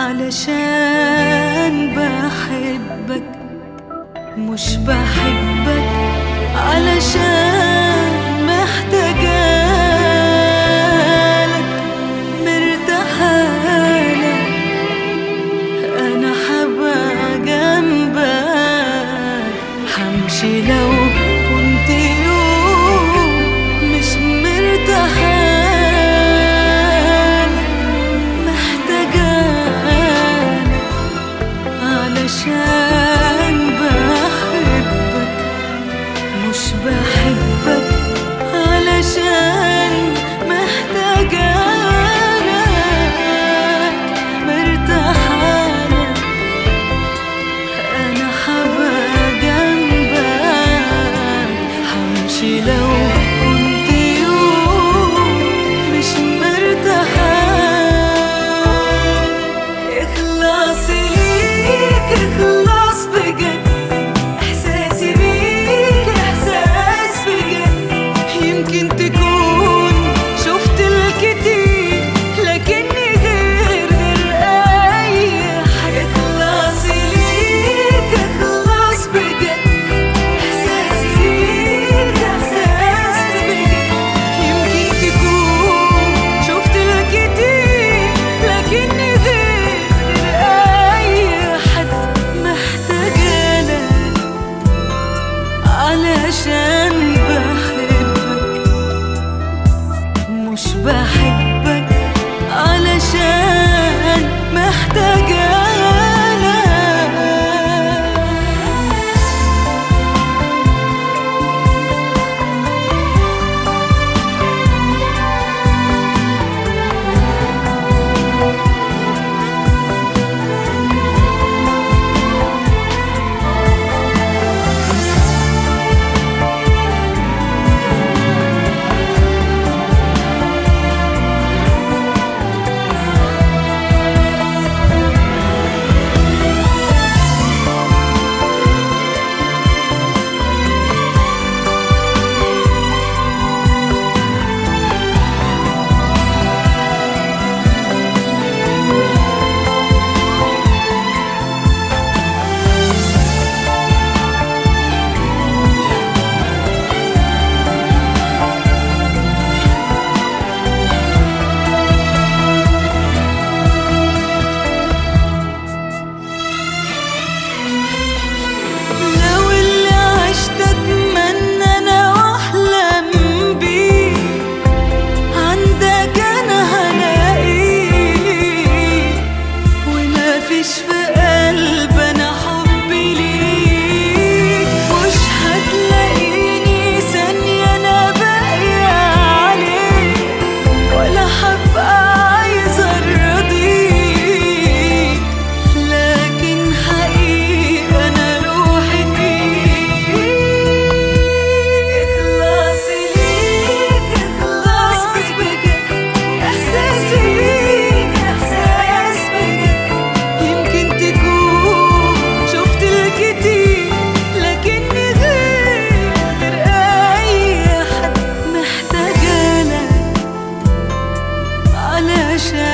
علشان بحبك مش بحبك علشان محتاجالك مرتاحالك انا حابة جنبك حمشي لو كنت يوم مش مرتاحالك محتاجالك علشان بحبك مش بحبك علشان محتاجالك مرتاحالك انا حابة جنبك حمشي لو كنت يوم مش مرتاحالك اخلاصي ليك اخلاص بجد احساسي بيك احساس بجد يمكن تكون شفت الكتير لكني غير غير اي حاجه اخلاصي ليك اخلاص بجد احساسي بيك احساس بجد يمكن تكون شفت الكتير لكني غير غير اي حد محتاجالك علشان بحبك مش بحبك علشان محتاجالك لو اللي عشت اتمنى انا واحلم بيه عندك انا هلاقيه وما فيش في قلب انا حب ليك مش هتلاقيني ثانية انا باقية عليك ولا حبقى عايزة ارضيك لكن حقيقة انا روحي فيك اخلاصي ليك اخلاص بجد احساسي بيك احساس بجد يمكن تكون شفت الكتير لكني غير غير اي حد محتاجالك علشان